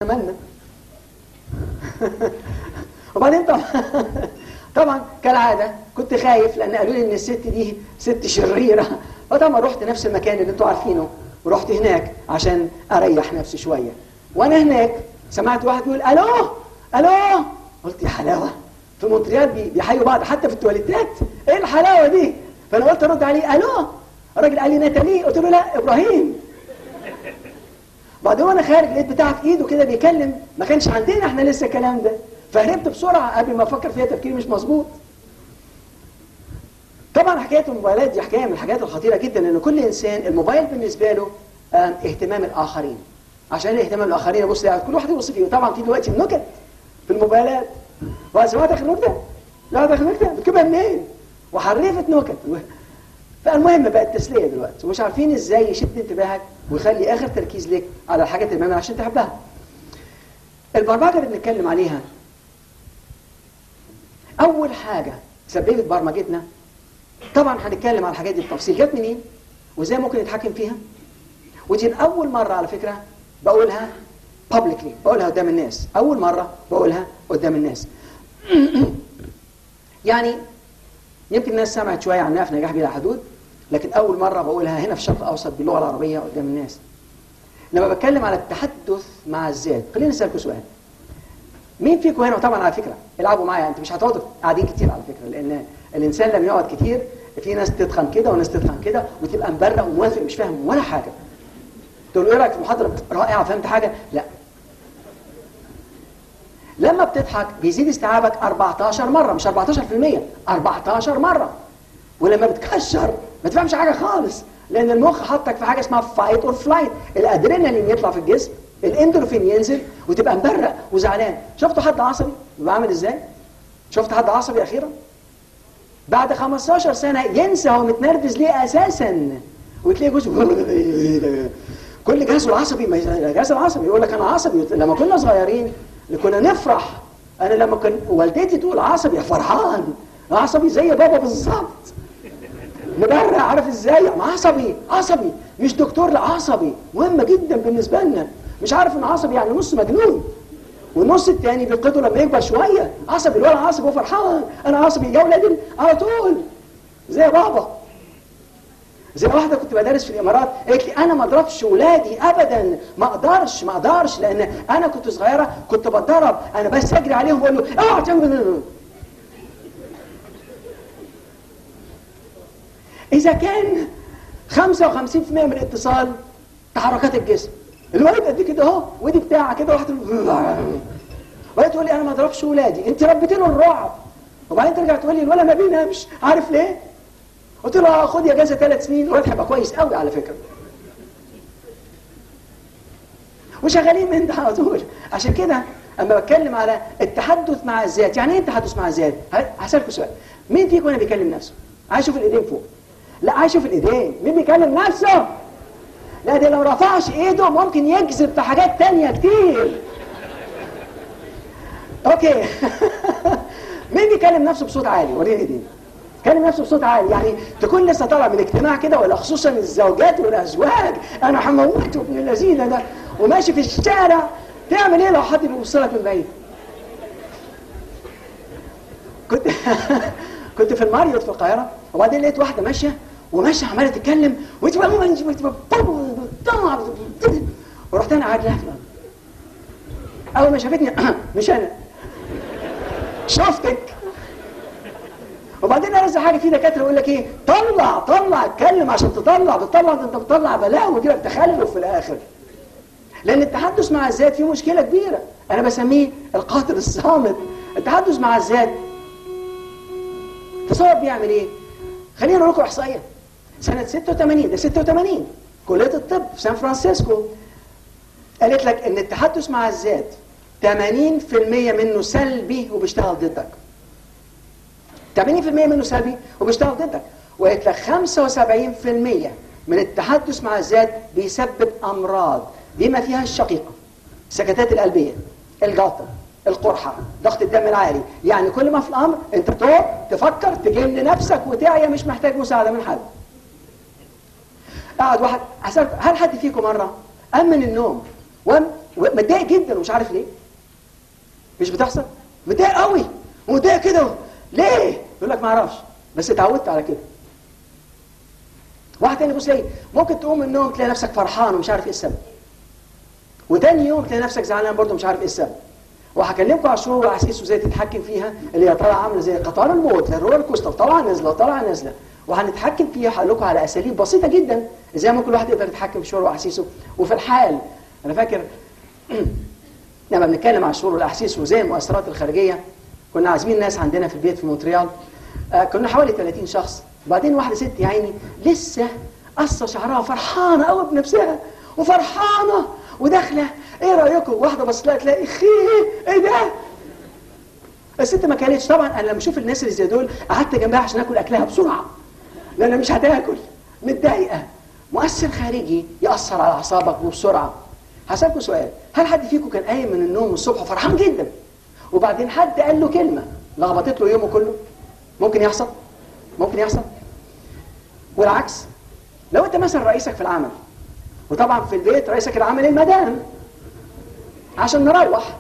مالنا وبعدين طبعا طبعا كالعاده كنت خايف لان قالوا لي ان الست دي ست شريره فطبعا رحت نفس المكان اللي انتوا عارفينه ورحت هناك عشان اريح نفسي شويه وانا هناك سمعت واحد بيقول الو الو قلت يا حلاوه في مونتريال بي- بيحيوا بعض حتى في التواليتات ايه الحلاوه دي فانا قلت ارد عليه الو الراجل قال لي ناتالي قلت له لا ابراهيم بعدين وانا خارج لقيت بتاعه في ايده كده بيكلم ما كانش عندنا احنا لسه الكلام ده فهربت بسرعه قبل ما افكر فيها تفكير مش مظبوط طبعا حكايه الموبايلات دي حكايه من الحاجات الخطيره جدا لان كل انسان الموبايل بالنسبه له آم، اهتمام الاخرين عشان اهتمام الاخرين ابص لا كل واحد يبص فيه طبعا في دلوقتي النكت في الموبايلات وسمعت اخر نكته لا اخر نكته بتجيبها منين وحرفت نكت فالمهم بقت تسليه دلوقتي ومش عارفين ازاي يشد انتباهك ويخلي اخر تركيز لك على الحاجات المهمه عشان تحبها البرمجه اللي بنتكلم عليها اول حاجه سببت برمجتنا طبعا هنتكلم على الحاجات دي بالتفصيل جت منين وازاي ممكن نتحكم فيها ودي اول مره على فكره بقولها publicly بقولها قدام الناس اول مره بقولها قدام الناس يعني يمكن الناس سمعت شويه عنها في نجاح بلا حدود لكن اول مره بقولها هنا في الشرق الاوسط باللغه العربيه قدام الناس لما بتكلم على التحدث مع الذات خليني اسالكم سؤال مين فيكم هنا وطبعا على فكره العبوا معايا انتوا مش هتقعدوا قاعدين كتير على فكره لان الانسان لما يقعد كتير في ناس تتخن كده وناس تتخن كده وتبقى مبرق وموافق مش فاهم ولا حاجه تقول له ايه رايك في المحاضره رائعه فهمت حاجه لا لما بتضحك بيزيد استيعابك 14 مره مش 14% 14 مره ولما بتكشر ما تفهمش حاجه خالص لان المخ حطك في حاجه اسمها فايت اور فلايت الادرينالين يطلع في الجسم الاندورفين ينزل وتبقى مبرق وزعلان شفتوا حد عصبي بيبقى عامل ازاي شفت حد عصبي اخيرا بعد 15 سنه ينسى هو متنرفز ليه اساسا وتلاقي جزء كل جهازه العصبي ما الجهاز العصبي يقول لك انا عصبي لما كنا صغيرين كنا نفرح انا لما كان والدتي تقول عصبي فرحان عصبي زي بابا بالظبط مبرع عارف ازاي عصبي عصبي مش دكتور لا عصبي مهمه جدا بالنسبه لنا مش عارف ان عصبي يعني نص مجنون والنص التاني بيفقده لما يكبر شويه عصبي الولد عصبي وفرحان انا عصبي يا ولادي على طول زي بابا زي واحده كنت بدرس في الامارات قالت لي انا ما اضربش ولادي ابدا ما اقدرش ما اقدرش لان انا كنت صغيره كنت بتضرب انا بس اجري عليهم واقول له اوعى تعمل اذا كان 55% من الاتصال تحركات الجسم الولد قد كده اهو ودي بتاعه كده واحده وهي تقول لي انا ما اضربش ولادي انت ربيت له الرعب وبعدين ترجع تقول لي الولد ما بينامش عارف ليه قلت له خد يا جازه ثلاث سنين الولد هيبقى كويس قوي على فكره وشغالين من ده على طول عشان كده اما بتكلم على التحدث مع الذات يعني ايه التحدث مع الذات هسالكم سؤال مين فيكم هنا بيكلم نفسه عايز اشوف الايدين فوق لا عايز اشوف الايدين مين بيكلم نفسه لا ده لو رفعش ايده ممكن يجذب في حاجات تانية كتير اوكي مين بيكلم نفسه بصوت عالي وريني ايدين كلم نفسه بصوت عالي يعني تكون لسه طالع من اجتماع كده ولا خصوصا الزوجات والازواج انا هموته ابن اللذينه ده وماشي في الشارع تعمل ايه لو حد بيبص لك من بعيد كنت كنت في الماريوت في القاهره وبعدين لقيت واحده ماشيه وماشيه عماله تتكلم ورحت انا قاعد لها اول ما شافتني مش انا شفتك وبعدين ارزع حاجه في دكاتره يقول لك ايه طلع طلع اتكلم عشان تطلع بتطلع انت بتطلع بلاء ويجي لك تخلف في الاخر لان التحدث مع الذات فيه مشكله كبيره انا بسميه القاتل الصامت التحدث مع الذات تصور بيعمل ايه خلينا نقول لكم احصائيه سنه 86 ده 86 كليه الطب في سان فرانسيسكو قالت لك ان التحدث مع الذات 80% منه سلبي وبيشتغل ضدك 80% منه سلبي وبيشتغل ضدك وقالت لك 75% من التحدث مع الذات بيسبب امراض بما فيها الشقيقه السكتات القلبيه الجلطه القرحه ضغط الدم العالي يعني كل ما في الامر انت تقعد تفكر تجن نفسك وتعيا مش محتاج مساعده من حد قعد واحد هل حد فيكم مره قام من النوم وقام متضايق جدا ومش عارف ليه مش بتحصل متضايق قوي ومتضايق كده ليه يقول لك ما اعرفش بس اتعودت على كده واحد تاني بص ايه ممكن تقوم من النوم تلاقي نفسك فرحان ومش عارف ايه السبب وتاني يوم تلاقي نفسك زعلان برضه مش عارف ايه السبب وهكلمكم على الشعور والاحاسيس وازاي تتحكم فيها اللي هي طالعه عامله زي قطار الموت الرولر كوستر طالعه نازله طالعه نازله وهنتحكم فيها هقول لكم على اساليب بسيطه جدا ازاي ما كل واحد يقدر يتحكم في شعوره واحاسيسه وفي الحال انا فاكر لما بنتكلم على الشعور والاحاسيس وزي المؤثرات الخارجيه كنا عازمين ناس عندنا في البيت في مونتريال آه كنا حوالي 30 شخص وبعدين واحده ست يا عيني لسه قصه شعرها فرحانه قوي بنفسها وفرحانه وداخله ايه رايكم واحده بص لها تلاقي خي ايه ده الست ما كانتش طبعا انا لما اشوف الناس اللي زي دول قعدت جنبها عشان اكل اكلها بسرعه لان مش هتاكل متضايقه مؤثر خارجي ياثر على اعصابك وبسرعه هسالكم سؤال هل حد فيكم كان قايم من النوم الصبح فرحان جدا وبعدين حد قال له كلمه لخبطت له يومه كله ممكن يحصل ممكن يحصل والعكس لو انت مثلا رئيسك في العمل وطبعا في البيت رئيسك العمل المدام عشان نروح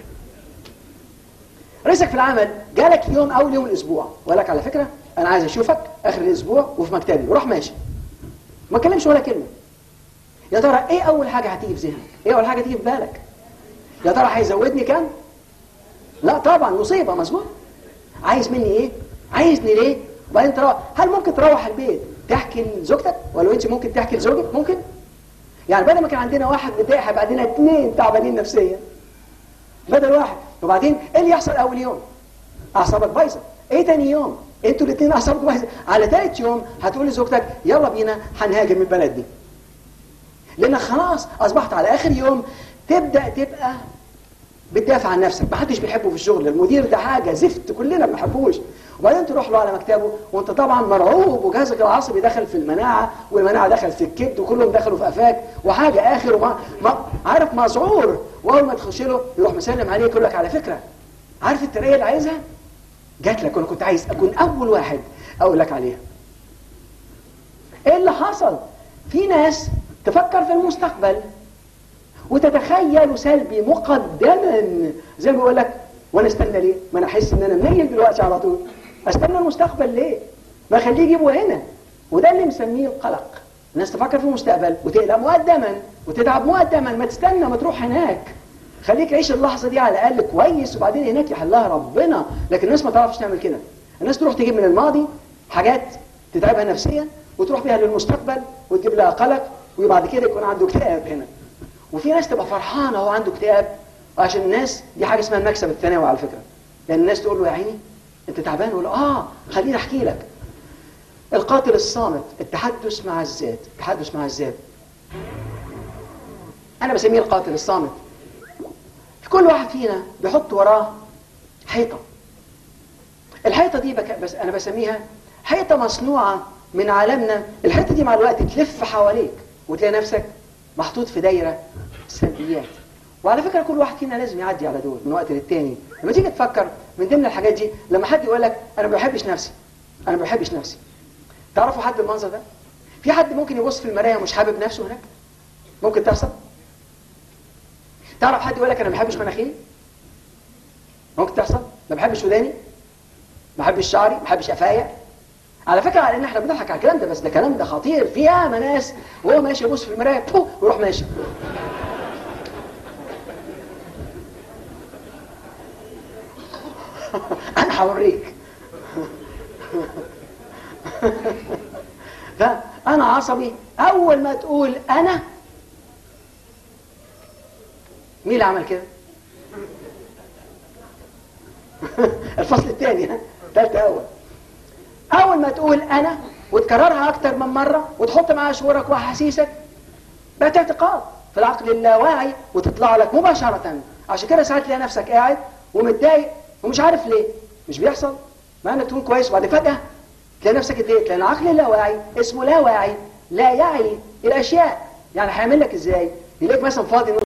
رئيسك في العمل جالك يوم اول يوم الاسبوع وقال لك على فكره انا عايز اشوفك اخر الاسبوع وفي مكتبي وراح ماشي ما اتكلمش ولا كلمه يا ترى ايه اول حاجه هتيجي في ذهنك ايه اول حاجه تيجي في بالك يا ترى هيزودني كام لا طبعا مصيبه مظبوط عايز مني ايه عايزني ليه وبعدين تروح هل ممكن تروح البيت تحكي لزوجتك ولا انت ممكن تحكي لزوجك ممكن يعني بدل ما كان عندنا واحد متضايق هيبقى عندنا اثنين تعبانين نفسيا بدل واحد وبعدين ايه اللي يحصل اول يوم اعصابك بايظه ايه تاني يوم انتوا الاثنين اعصابكم بايظه على ثالث يوم هتقول لزوجتك يلا بينا هنهاجم البلد دي لان خلاص اصبحت على اخر يوم تبدا تبقى بتدافع عن نفسك ما حدش بيحبه في الشغل المدير ده حاجه زفت كلنا ما بنحبوش وبعدين تروح له على مكتبه وانت طبعا مرعوب وجهازك العصبي دخل في المناعه والمناعه دخل في الكبد وكلهم دخلوا في قفاك وحاجه اخر وما ما عارف مذعور واول ما تخش له يروح مسلم عليك يقول لك على فكره عارف الترقيه اللي عايزها؟ جات لك وانا كنت عايز اكون اول واحد اقول لك عليها. ايه اللي حصل؟ في ناس تفكر في المستقبل وتتخيل سلبي مقدما زي ما بيقول لك وانا استنى ليه؟ ما انا احس ان انا منيل دلوقتي على طول. استنى المستقبل ليه؟ ما خليه يجيبه هنا. وده اللي مسميه القلق. الناس تفكر في المستقبل وتقلق مقدما وتتعب مقدما ما تستنى ما تروح هناك. خليك عيش اللحظه دي على الاقل كويس وبعدين هناك يحلها ربنا لكن الناس ما تعرفش تعمل كده الناس تروح تجيب من الماضي حاجات تتعبها نفسيا وتروح بيها للمستقبل وتجيب لها قلق وبعد كده يكون عنده اكتئاب هنا وفي ناس تبقى فرحانه وهو عنده اكتئاب عشان الناس دي حاجه اسمها المكسب الثانوي على فكره يعني الناس تقول له يا عيني انت تعبان يقول اه خليني احكي لك القاتل الصامت التحدث مع الذات التحدث مع الذات انا بسميه القاتل الصامت كل واحد فينا بيحط وراه حيطة الحيطة دي بك... بس أنا بسميها حيطة مصنوعة من عالمنا الحيطة دي مع الوقت تلف حواليك وتلاقي نفسك محطوط في دايرة سلبيات وعلى فكرة كل واحد فينا لازم يعدي على دول من وقت للتاني لما تيجي تفكر من ضمن الحاجات دي لما حد يقول لك أنا ما بحبش نفسي أنا ما بحبش نفسي تعرفوا حد المنظر ده؟ في حد ممكن يبص في المراية ومش حابب نفسه هناك؟ ممكن تحصل؟ تعرف حد يقول لك انا ما بحبش مناخيري ممكن تحصل ما بحبش وداني ما بحبش شعري ما بحبش قفايا على فكره على ان احنا بنضحك على الكلام ده بس ده كلام ده خطير في ياما ناس وهو ماشي يبص في المرايه بو ويروح ماشي انا هوريك فانا عصبي اول ما تقول انا مين اللي عمل كده الفصل الثاني ها ثالث اول اول ما تقول انا وتكررها اكتر من مره وتحط معاها شعورك واحاسيسك بقت اعتقاد في العقل اللاواعي وتطلع لك مباشره عشان كده ساعات تلاقي نفسك قاعد ومتضايق ومش عارف ليه مش بيحصل مع انك تكون كويس وبعد فجاه تلاقي نفسك اتضايقت لان العقل اللاواعي اسمه لا واعي لا يعي الاشياء يعني هيعمل لك ازاي يلاقيك مثلا فاضي